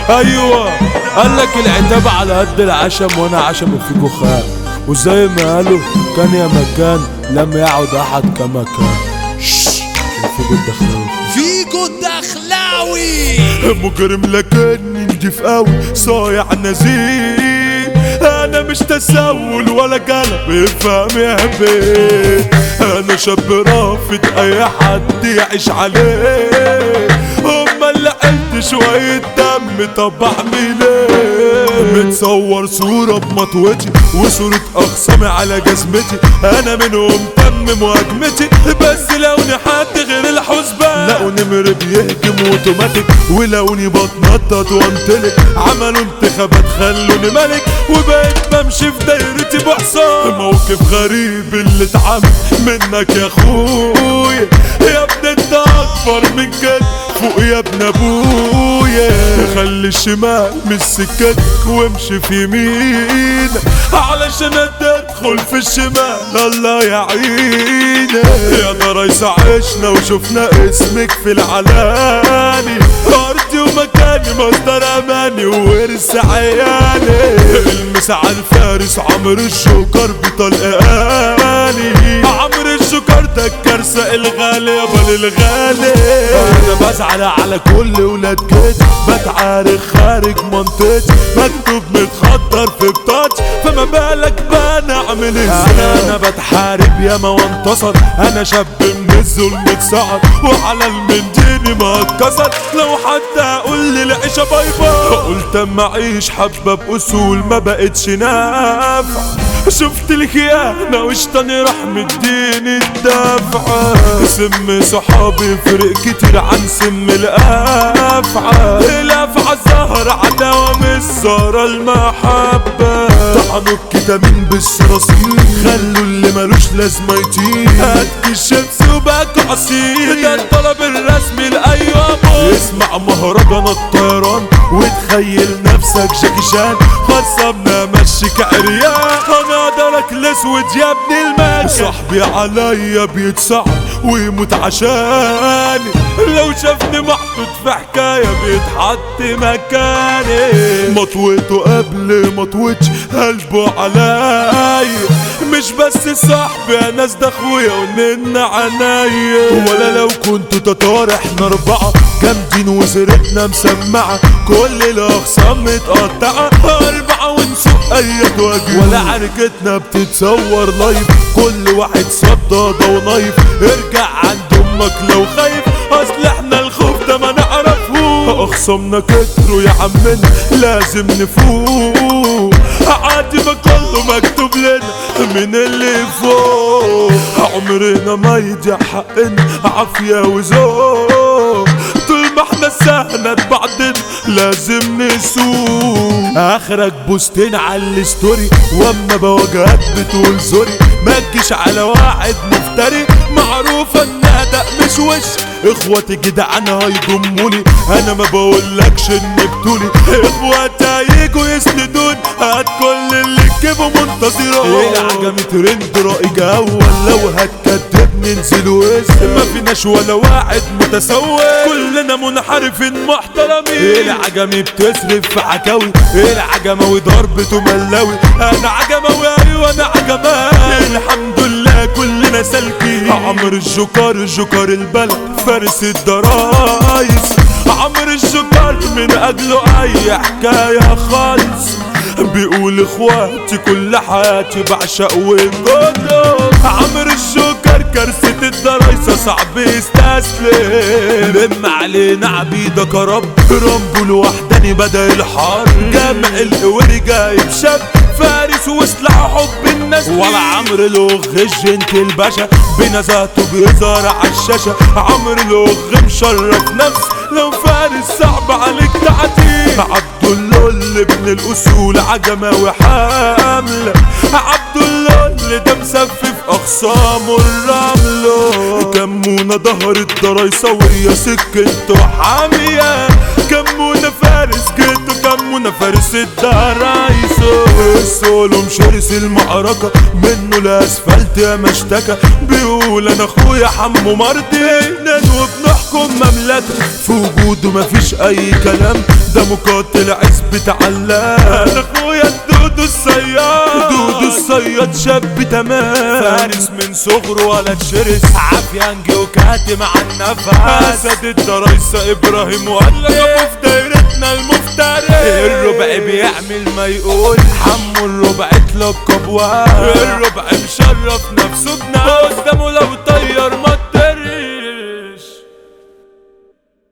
ايوه قال لك العتاب على قد العشم وانا عشم فيكو خان وزي ما قالوا كان يا مكان لم يعد احد كما كان شش فيكو الدخلاوي فيجو الدخلاوي مجرم لكني نضيف قوي صايع نزيه انا مش تسول ولا قلب افهم يا بيه انا شاب رافض اي حد يعيش عليه هما اللي قلت شوية دم طب اعمل ايه متصور صورة بمطوتي وصورة اخصامي على جزمتي انا منهم تم مهاجمتي بس لوني حد غير الحسبان لقوا نمر بيهجم اوتوماتيك ولوني بتنطط وانطلق عملوا انتخابات خلوني ملك وبقيت بمشي في دايرتي بحصان موقف غريب اللي اتعمل منك يا اخويا يا ابني انت اكبر من كده فوق يا ابن ابويا خلي الشمال مش سكتك وامشي في يمينك علشان تدخل في الشمال الله يعينك يا ضريس عشنا وشفنا اسمك في العلاني ارضي ومكاني مصدر اماني وورث عيالي المس على الفارس عمرو الشوكر بطلقاني عمرو الشوكر ده الكارثه الغالي يابا للغالي انا بزعل على كل ولاد كده بتعارك خارج منطقتي مكتوب متخطر في بتاتش فما بالك بقى نعمل ازاي انا انا بتحارب ياما وانتصر انا شاب من الظلم اتسعر وعلى المنديل ما اتكسر لو حتى اقول لي العيشه باي باي قلت اما اعيش حبه باصول ما بقتش نافع شفت الخيانة وشطاني راح مديني الدفعة سم صحابي فرق كتير عن سم الأفعى الأفعى الزهر عداوة مش زهرة المحبة طعنوا الكتامين بالصراصير خلوا اللي ملوش لازمة يطير هات الشمس وباكوا عصير ده الطلب الرسمي لأي أبو اسمع مهرجان الطيران وتخيل نفسك جاكي شان خصمنا مشيك عريان انا قدرك الاسود يا ابن المكان صاحبي عليا بيتصعب ويموت عشاني لو شافني محطوط في حكاية بيتحط مكاني مطويته قبل مطوتش قلبه عليا مش بس صاحبي يا ناس ده اخويا ونن عنايا ولا لو كنتوا تتار احنا اربعة جامدين وسيرتنا مسمعة كل الاخصام متقطعة اربعة ونسوق ايد واجي ولا عركتنا بتتصور لايف كل واحد صدادة ونايف ارجع عند امك لو خايف اصل احنا الخوف ده ما نعرفهوش اخصامنا كتروا يا عمنا لازم نفوق عادي ما كله مكتوب لنا من اللي فوق عمرنا ما يضيع حقنا عافية وذوق طول ما احنا سهنت بعضنا لازم نسوق اخرك بوستين على الستوري واما بواجهك بتقول سوري ما تجيش على واحد مفتري معروفة ان ده مش وش اخواتي جدعان هيضموني انا ما بقولكش ان بتولي اخواتي هيجوا يسندوني هات كل اللي تجيبه منتظرة العجمي ترند رائج اول لو هتكدب ننزل واسم ما فيناش ولا واحد متسوق كلنا منحرفين محترمين العجمي بتصرف في حكاوي العجماوي ضربته ملاوي انا عجماوي ايوه انا عجماوي الحمد لله كلنا سالكين عمرو الجوكر الجوكر البلد فارس الضرايس عمرو الجوكر من اجله اي حكايه خالص بيقول اخواتي كل حياتي بعشق وجوده عمرو الجوكر كارثة الدرايسة صعب يستسلم لم علينا عبيدك يا رب رامبو لوحداني بدا الحرب جامع القوري جايب شاب فارس وسلاح حب الناس ولا عمرو لوغ الجنت الباشا بنزاته بيظهر على الشاشة عمرو لوغ مشرف نفس لو فارس صعب عليك تعدي عبد اللول ابن الاصول عجماوي حاملة عبد اللول ده مسفف اخصامه الرمل كمونة ظهر الدرايسة وهي سكته حامية كمونة فارس كتو كمونة فارس الدرايسة السولو مشرس المعركة منه الاسفلت يا مشتكى بيقول انا اخويا حمو مرضي وبنحكي بيحكم مملكة في وجوده مفيش اي كلام ده مقاتل عزبة علام انا اخويا دودو الصياد دودو الصياد شاب تمام فارس من صغره ولا تشرس عافيانجي وكاتم عن نفس اسد الدرايسة ابراهيم ولا في دايرتنا المفترس الربع بيعمل ما يقول حمو الربع اتلقب واد الربع مشرف نفسه بنفسه قدامه لو طير مطر